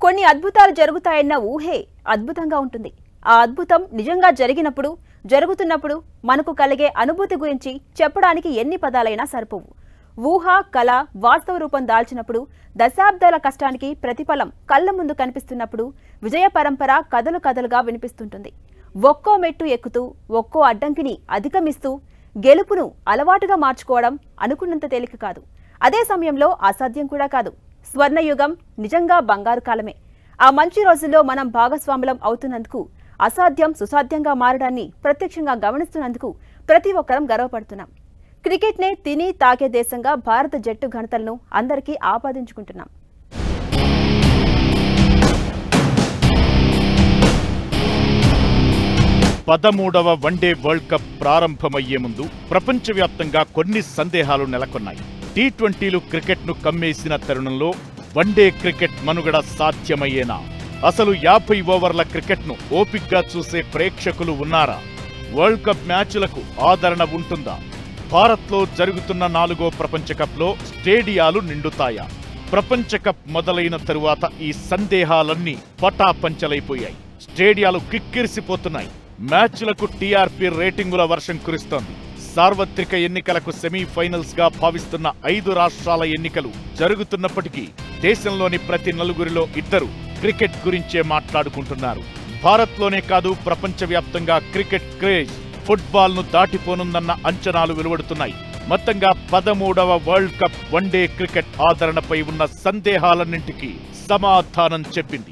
కొన్ని అద్భుతాలు జరుగుతాయన్న ఊహే అద్భుతంగా ఉంటుంది ఆ అద్భుతం నిజంగా జరిగినప్పుడు జరుగుతున్నప్పుడు మనకు కలిగే అనుభూతి గురించి చెప్పడానికి ఎన్ని పదాలైనా సరిపోవు ఊహ కళ వాస్తవ రూపం దాల్చినప్పుడు దశాబ్దాల కష్టానికి ప్రతిఫలం కళ్ళ ముందు కనిపిస్తున్నప్పుడు విజయ పరంపర కథలు కథలుగా వినిపిస్తుంటుంది ఒక్కో మెట్టు ఎక్కుతూ ఒక్కో అడ్డంకిని అధిగమిస్తూ గెలుపును అలవాటుగా మార్చుకోవడం అనుకున్నంత తేలిక కాదు అదే సమయంలో అసాధ్యం కూడా కాదు స్వర్ణయుగం నిజంగా బంగారు కాలమే ఆ మంచి రోజుల్లో మనం భాగస్వాములం అవుతున్నందుకు అసాధ్యం సుసాధ్యంగా మారడాన్ని ప్రత్యక్షంగా గమనిస్తున్నందుకు ప్రతి ఒక్కరం గర్వపడుతున్నాం క్రికెట్నే తిని తాకే దేశంగా భారత జట్టు ఘనతలను అందరికీ ఆపాదించుకుంటున్నాం పదమూడవ వన్డే వరల్డ్ కప్ ప్రారంభమయ్యే ముందు ప్రపంచవ్యాప్తంగా కొన్ని సందేహాలు నెలకొన్నాయి టీ ట్వంటీలు క్రికెట్ను కమ్మేసిన తరుణంలో వన్డే క్రికెట్ మనుగడ సాధ్యమయ్యేనా అసలు యాభై ఓవర్ల క్రికెట్ను ఓపిగ్గా చూసే ప్రేక్షకులు ఉన్నారా వరల్డ్ కప్ మ్యాచ్లకు ఆదరణ ఉంటుందా భారత్లో జరుగుతున్న నాలుగో ప్రపంచ కప్లో స్టేడియాలు నిండుతాయా ప్రపంచ కప్ మొదలైన తరువాత ఈ సందేహాలన్నీ పటాపంచలైపోయాయి స్టేడియాలు కిక్కిరిసిపోతున్నాయి మ్యాచ్లకు టీఆర్పీ రేటింగుల వర్షం కురుస్తోంది సార్వత్రిక ఎన్నికలకు సెమీఫైనల్స్ గా భావిస్తున్న ఐదు రాష్ట్రాల ఎన్నికలు జరుగుతున్నప్పటికీ దేశంలోని ప్రతి నలుగురిలో ఇద్దరు క్రికెట్ గురించే మాట్లాడుకుంటున్నారు భారత్లోనే కాదు ప్రపంచవ్యాప్తంగా క్రికెట్ క్రేజ్ ఫుట్బాల్ ను దాటిపోనుందన్న అంచనాలు వెలువడుతున్నాయి మొత్తంగా పదమూడవ వరల్డ్ కప్ వన్డే క్రికెట్ ఆదరణపై ఉన్న సందేహాలన్నింటికీ సమాధానం చెప్పింది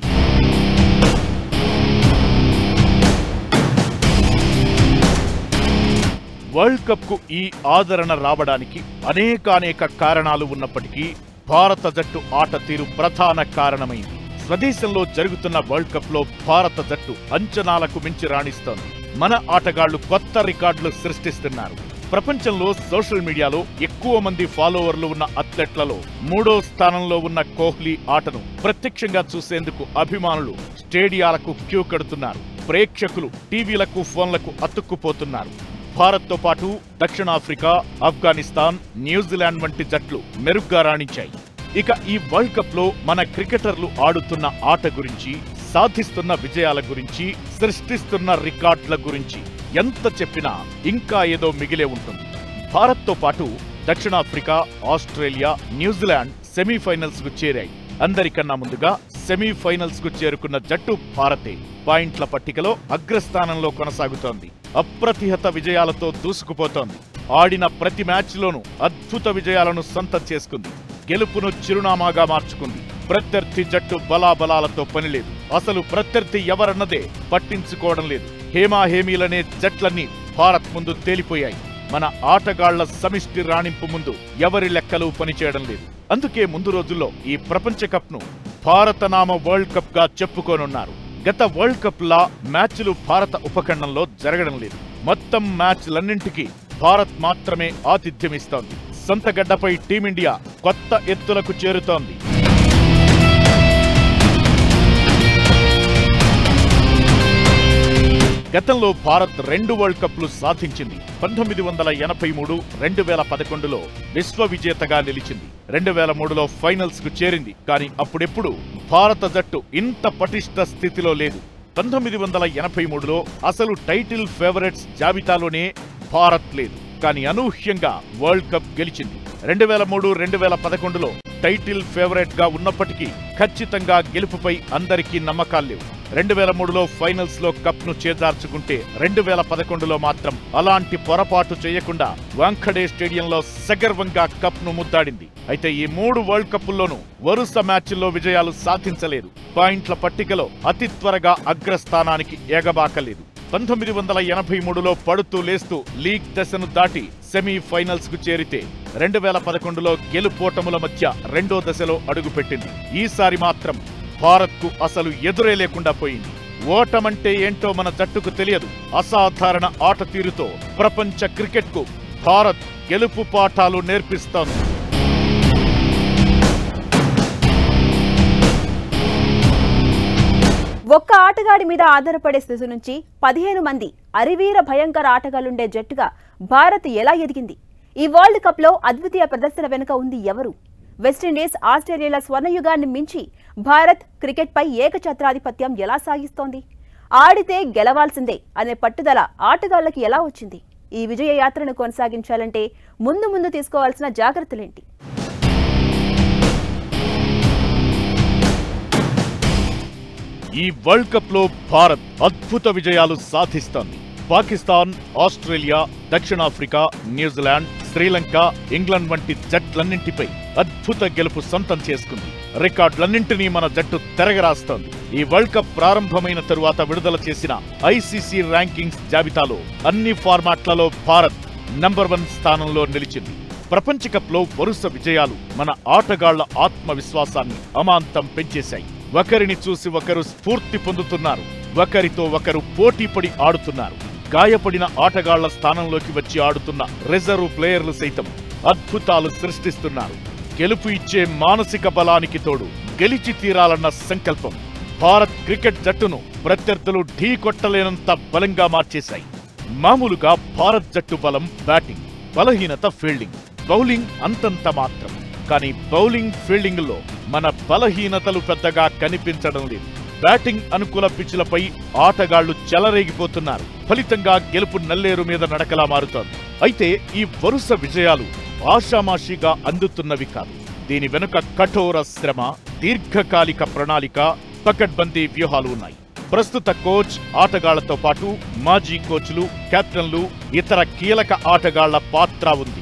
వరల్డ్ కప్ కు ఈ ఆదరణ రావడానికి అనేకానేక కారణాలు ఉన్నప్పటికీ భారత జట్టు ఆట తీరు ప్రధాన కారణమైంది స్వదేశంలో జరుగుతున్న వరల్డ్ కప్ లో భారత జట్టు అంచనాలకు మించి రాణిస్తోంది మన ఆటగాళ్లు కొత్త రికార్డులు సృష్టిస్తున్నారు ప్రపంచంలో సోషల్ మీడియాలో ఎక్కువ మంది ఫాలోవర్లు ఉన్న అథ్లెట్లలో మూడో స్థానంలో ఉన్న కోహ్లీ ఆటను ప్రత్యక్షంగా చూసేందుకు అభిమానులు స్టేడియాలకు క్యూ కడుతున్నారు ప్రేక్షకులు టీవీలకు ఫోన్లకు అతుక్కుపోతున్నారు భారత్తో పాటు దక్షిణాఫ్రికా ఆఫ్ఘనిస్తాన్ న్యూజిలాండ్ వంటి జట్లు మెరుగ్గా రాణించాయి ఇక ఈ వరల్డ్ కప్ లో మన క్రికెటర్లు ఆడుతున్న ఆట గురించి సాధిస్తున్న విజయాల గురించి సృష్టిస్తున్న రికార్డుల గురించి ఎంత చెప్పినా ఇంకా ఏదో మిగిలే ఉంటుంది భారత్తో పాటు దక్షిణాఫ్రికా ఆస్ట్రేలియా న్యూజిలాండ్ సెమీఫైనల్స్ కు చేరాయి అందరికన్నా ముందుగా సెమీఫైనల్స్ కు చేరుకున్న జట్టు భారతే పాయింట్ల పట్టికలో అగ్రస్థానంలో కొనసాగుతోంది అప్రతిహత విజయాలతో దూసుకుపోతోంది ఆడిన ప్రతి మ్యాచ్లోనూ అద్భుత విజయాలను సొంతం చేసుకుంది గెలుపును చిరునామాగా మార్చుకుంది ప్రత్యర్థి జట్టు బలాబలాలతో పనిలేదు అసలు ప్రత్యర్థి ఎవరన్నదే పట్టించుకోవడం లేదు హేమాహేమీలనే జట్లన్నీ భారత్ ముందు తేలిపోయాయి మన ఆటగాళ్ల సమిష్టి రాణింపు ముందు ఎవరి లెక్కలు పనిచేయడం లేదు అందుకే ముందు రోజుల్లో ఈ ప్రపంచ కప్ ను భారతనామ వరల్డ్ కప్ గా చెప్పుకోనున్నారు గత వరల్డ్ కప్ లా మ్యాచ్లు భారత ఉపఖండంలో జరగడం లేదు మొత్తం మ్యాచ్లన్నింటికీ భారత్ మాత్రమే ఆతిథ్యమిస్తోంది సొంత గడ్డపై టీమిండియా కొత్త ఎత్తులకు చేరుతోంది గతంలో భారత్ రెండు వరల్డ్ కప్లు సాధించింది పంతొమ్మిది వందల ఎనభై మూడు రెండు వేల పదకొండులో విశ్వ విజేతగా నిలిచింది రెండు వేల మూడులో ఫైనల్స్ కు చేరింది కానీ అప్పుడెప్పుడు భారత జట్టు ఇంత పటిష్ట స్థితిలో లేదు పంతొమ్మిది వందల ఎనభై మూడులో అసలు టైటిల్ ఫేవరెట్స్ జాబితాలోనే భారత్ లేదు కానీ అనూహ్యంగా వరల్డ్ కప్ గెలిచింది రెండు వేల మూడు రెండు వేల పదకొండులో టైటిల్ ఫేవరెట్ గా ఉన్నప్పటికీ ఖచ్చితంగా గెలుపుపై అందరికీ నమ్మకాలు లేవు రెండు వేల మూడులో ఫైనల్స్ లో కప్ ను చేజార్చుకుంటే రెండు వేల పదకొండులో మాత్రం అలాంటి పొరపాటు చేయకుండా వాంఖడే స్టేడియంలో సగర్వంగా కప్ ను ముద్దాడింది అయితే ఈ మూడు వరల్డ్ కప్పుల్లోనూ వరుస మ్యాచ్ల్లో విజయాలు సాధించలేదు పాయింట్ల పట్టికలో అతి త్వరగా అగ్రస్థానానికి ఎగబాకలేదు పంతొమ్మిది వందల ఎనభై మూడులో పడుతూ లేస్తూ లీగ్ దశను దాటి సెమీఫైనల్స్ కు చేరితే రెండు వేల పదకొండులో గెలుపోటముల మధ్య రెండో దశలో అడుగుపెట్టింది ఈసారి మాత్రం భారత్ కు అసలు ఎదురే లేకుండా పోయింది ఓటమంటే ఏంటో మన జట్టుకు తెలియదు అసాధారణ ఆట తీరుతో ప్రపంచ క్రికెట్ కు భారత్ గెలుపు పాఠాలు నేర్పిస్తోంది ఒక్క ఆటగాడి మీద ఆధారపడే స్థితి నుంచి పదిహేను మంది అరివీర భయంకర ఆటగాళ్లుండే జట్టుగా భారత్ ఎలా ఎదిగింది ఈ వరల్డ్ కప్ లో అద్వితీయ ప్రదర్శన వెనుక ఉంది ఎవరు వెస్టిండీస్ ఆస్ట్రేలియాల స్వర్ణయుగాన్ని మించి భారత్ క్రికెట్పై ఏకఛత్రాధిపత్యం ఎలా సాగిస్తోంది ఆడితే గెలవాల్సిందే అనే పట్టుదల ఆటగాళ్లకి ఎలా వచ్చింది ఈ విజయ యాత్రను కొనసాగించాలంటే ముందు ముందు తీసుకోవాల్సిన జాగ్రత్తలేంటి ఈ వరల్డ్ కప్ లో భారత్ అద్భుత విజయాలు సాధిస్తోంది పాకిస్తాన్ ఆస్ట్రేలియా దక్షిణాఫ్రికా న్యూజిలాండ్ శ్రీలంక ఇంగ్లాండ్ వంటి జట్లన్నింటిపై అద్భుత గెలుపు సొంతం చేసుకుంది రికార్డులన్నింటినీ మన జట్టు తెరగరాస్తోంది ఈ వరల్డ్ కప్ ప్రారంభమైన తరువాత విడుదల చేసిన ఐసీసీ ర్యాంకింగ్స్ జాబితాలో అన్ని ఫార్మాట్లలో భారత్ నంబర్ వన్ స్థానంలో నిలిచింది ప్రపంచ కప్ లో వరుస విజయాలు మన ఆటగాళ్ల ఆత్మవిశ్వాసాన్ని అమాంతం పెంచేశాయి ఒకరిని చూసి ఒకరు స్ఫూర్తి పొందుతున్నారు ఒకరితో ఒకరు పోటీపడి ఆడుతున్నారు గాయపడిన ఆటగాళ్ల స్థానంలోకి వచ్చి ఆడుతున్న రిజర్వ్ ప్లేయర్లు సైతం అద్భుతాలు సృష్టిస్తున్నారు గెలుపు ఇచ్చే మానసిక బలానికి తోడు గెలిచి తీరాలన్న సంకల్పం భారత్ క్రికెట్ జట్టును ప్రత్యర్థులు ఢీ కొట్టలేనంత బలంగా మార్చేశాయి మామూలుగా భారత్ జట్టు బలం బ్యాటింగ్ బలహీనత ఫీల్డింగ్ బౌలింగ్ అంతంత మాత్రం కానీ బౌలింగ్ ఫీల్డింగ్ లో మన బలహీనతలు పెద్దగా కనిపించడం లేదు బ్యాటింగ్ అనుకూల పిచ్లపై ఆటగాళ్లు చెలరేగిపోతున్నారు ఫలితంగా గెలుపు నల్లేరు మీద నడకలా మారుతోంది అయితే ఈ వరుస విజయాలు ఆషామాషిగా అందుతున్నవి కాదు దీని వెనుక కఠోర శ్రమ దీర్ఘకాలిక ప్రణాళిక పకడ్బందీ వ్యూహాలు ఉన్నాయి ప్రస్తుత కోచ్ ఆటగాళ్లతో పాటు మాజీ కోచ్లు కెప్టెన్లు ఇతర కీలక ఆటగాళ్ల పాత్ర ఉంది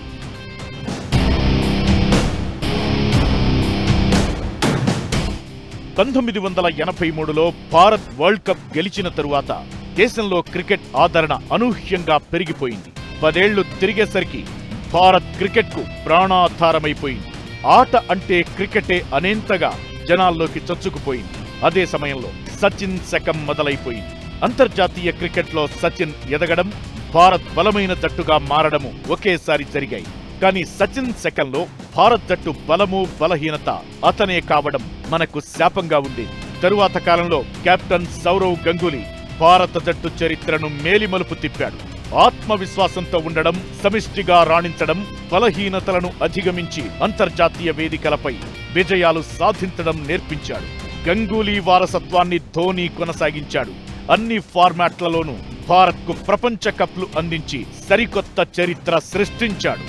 పంతొమ్మిది వందల ఎనభై మూడులో భారత్ వరల్డ్ కప్ గెలిచిన తరువాత దేశంలో క్రికెట్ ఆదరణ అనూహ్యంగా పెరిగిపోయింది పదేళ్లు తిరిగేసరికి భారత్ క్రికెట్కు ప్రాణాధారమైపోయింది ఆట అంటే క్రికెటే అనేంతగా జనాల్లోకి చొచ్చుకుపోయింది అదే సమయంలో సచిన్ శకం మొదలైపోయింది అంతర్జాతీయ క్రికెట్లో సచిన్ ఎదగడం భారత్ బలమైన జట్టుగా మారడము ఒకేసారి జరిగాయి కానీ సచిన్ శకంలో భారత్ జట్టు బలము బలహీనత అతనే కావడం మనకు శాపంగా ఉండేది తరువాత కాలంలో కెప్టెన్ సౌరవ్ గంగూలీ భారత జట్టు చరిత్రను మేలిమలుపు తిప్పాడు ఆత్మవిశ్వాసంతో ఉండడం సమిష్టిగా రాణించడం బలహీనతలను అధిగమించి అంతర్జాతీయ వేదికలపై విజయాలు సాధించడం నేర్పించాడు గంగూలీ వారసత్వాన్ని ధోని కొనసాగించాడు అన్ని ఫార్మాట్లలోనూ భారత్కు ప్రపంచ కప్లు అందించి సరికొత్త చరిత్ర సృష్టించాడు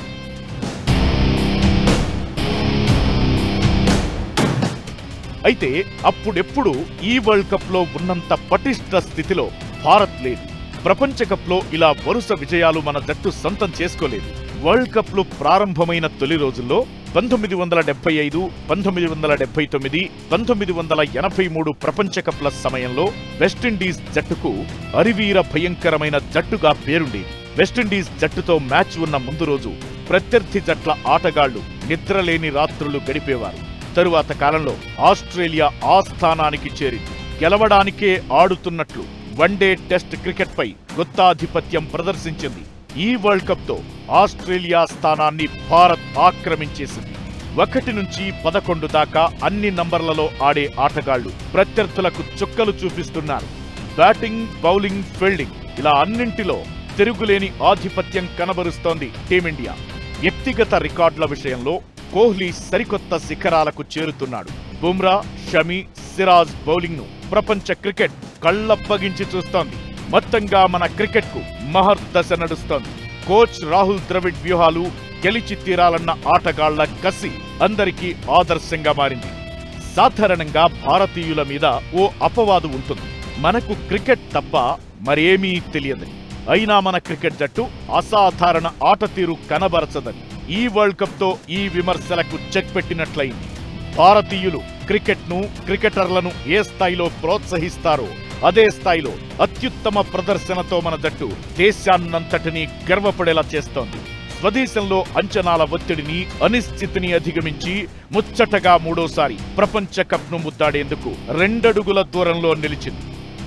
అయితే అప్పుడెప్పుడు ఈ వరల్డ్ కప్ లో ఉన్నంత పటిష్ట స్థితిలో భారత్ లేదు ప్రపంచ కప్ లో ఇలా వరుస విజయాలు మన జట్టు సొంతం చేసుకోలేదు వరల్డ్ కప్ లో ప్రారంభమైన తొలి రోజుల్లో పంతొమ్మిది వందల డెబ్బై ఐదు పంతొమ్మిది వందల డెబ్బై తొమ్మిది పంతొమ్మిది వందల ఎనభై మూడు ప్రపంచ కప్ల సమయంలో వెస్టిండీస్ జట్టుకు అరివీర భయంకరమైన జట్టుగా పేరుండేది వెస్టిండీస్ జట్టుతో మ్యాచ్ ఉన్న ముందు రోజు ప్రత్యర్థి జట్ల ఆటగాళ్లు నిద్రలేని రాత్రులు గడిపేవారు తరువాత కాలంలో ఆస్ట్రేలియా ఆ స్థానానికి చేరింది గెలవడానికే ఆడుతున్నట్లు వన్డే టెస్ట్ క్రికెట్ పై గుత్తాధిపత్యం ప్రదర్శించింది ఈ వరల్డ్ కప్ తో ఆస్ట్రేలియా స్థానాన్ని భారత్ ఆక్రమించేసింది ఒకటి నుంచి పదకొండు దాకా అన్ని నంబర్లలో ఆడే ఆటగాళ్లు ప్రత్యర్థులకు చుక్కలు చూపిస్తున్నారు బ్యాటింగ్ బౌలింగ్ ఫీల్డింగ్ ఇలా అన్నింటిలో తిరుగులేని ఆధిపత్యం కనబరుస్తోంది టీమిండియా వ్యక్తిగత రికార్డుల విషయంలో కోహ్లీ సరికొత్త శిఖరాలకు చేరుతున్నాడు బుమ్రా షమి సిరాజ్ బౌలింగ్ ను ప్రపంచ క్రికెట్ కళ్ళప్పగించి చూస్తోంది మొత్తంగా మన క్రికెట్ కు మహర్దశ నడుస్తోంది కోచ్ రాహుల్ ద్రవిడ్ వ్యూహాలు గెలిచి తీరాలన్న ఆటగాళ్ల కసి అందరికీ ఆదర్శంగా మారింది సాధారణంగా భారతీయుల మీద ఓ అపవాదు ఉంటుంది మనకు క్రికెట్ తప్ప మరేమీ తెలియదని అయినా మన క్రికెట్ జట్టు అసాధారణ ఆట తీరు కనబరచదని ఈ వరల్డ్ కప్ తో ఈ విమర్శలకు చెక్ పెట్టినట్లయింది భారతీయులు క్రికెట్ ను క్రికెటర్లను ఏ స్థాయిలో ప్రోత్సహిస్తారో అదే స్థాయిలో అత్యుత్తమ ప్రదర్శనతో మన జట్టు దేశాన్నంతటినీ గర్వపడేలా చేస్తోంది స్వదేశంలో అంచనాల ఒత్తిడిని అనిశ్చితిని అధిగమించి ముచ్చటగా మూడోసారి ప్రపంచ కప్ ను ముద్దాడేందుకు రెండడుగుల దూరంలో నిలిచింది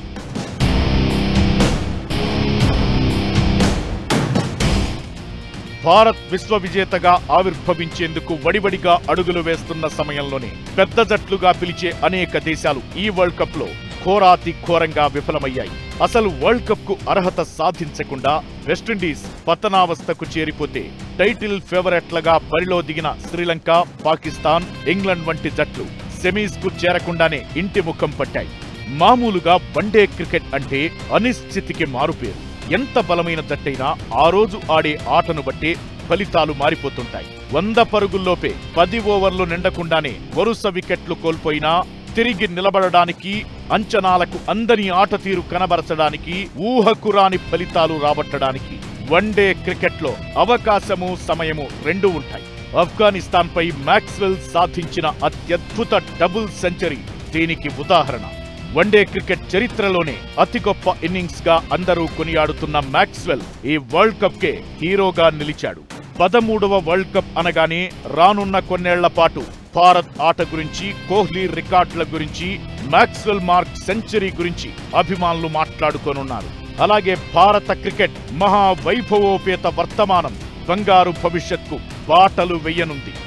భారత్ విశ్వ విజేతగా ఆవిర్భవించేందుకు వడివడిగా అడుగులు వేస్తున్న సమయంలోనే పెద్ద జట్లుగా పిలిచే అనేక దేశాలు ఈ వరల్డ్ కప్ లో ఘోరాతి ఘోరంగా విఫలమయ్యాయి అసలు వరల్డ్ కప్ కు అర్హత సాధించకుండా వెస్టిండీస్ పతనావస్థకు చేరిపోతే టైటిల్ ఫేవరెట్లుగా బరిలో దిగిన శ్రీలంక పాకిస్తాన్ ఇంగ్లాండ్ వంటి జట్లు సెమీస్ కు చేరకుండానే ఇంటి ముఖం పట్టాయి మామూలుగా వన్డే క్రికెట్ అంటే అనిశ్చితికి మారుపేరు ఎంత బలమైన జట్టైనా ఆ రోజు ఆడే ఆటను బట్టి ఫలితాలు మారిపోతుంటాయి వంద పరుగుల్లోపే పది ఓవర్లు నిండకుండానే వరుస వికెట్లు కోల్పోయినా తిరిగి నిలబడడానికి అంచనాలకు అందని ఆట తీరు కనబరచడానికి ఊహకు రాని ఫలితాలు రాబట్టడానికి వన్డే క్రికెట్లో అవకాశము సమయము రెండూ ఉంటాయి ఆఫ్ఘనిస్తాన్ పై మాక్స్వెల్ సాధించిన అత్యద్భుత డబుల్ సెంచరీ దీనికి ఉదాహరణ వన్డే క్రికెట్ చరిత్రలోనే అతి గొప్ప ఇన్నింగ్స్ గా అందరూ కొనియాడుతున్న మాక్స్వెల్ ఈ వరల్డ్ కప్ కే హీరోగా నిలిచాడు పదమూడవ వరల్డ్ కప్ అనగానే రానున్న కొన్నేళ్ల పాటు భారత్ ఆట గురించి కోహ్లీ రికార్డుల గురించి మాక్స్వెల్ మార్క్ సెంచరీ గురించి అభిమానులు మాట్లాడుకోనున్నారు అలాగే భారత క్రికెట్ మహా వైభవోపేత వర్తమానం బంగారు భవిష్యత్కు బాటలు వెయ్యనుంది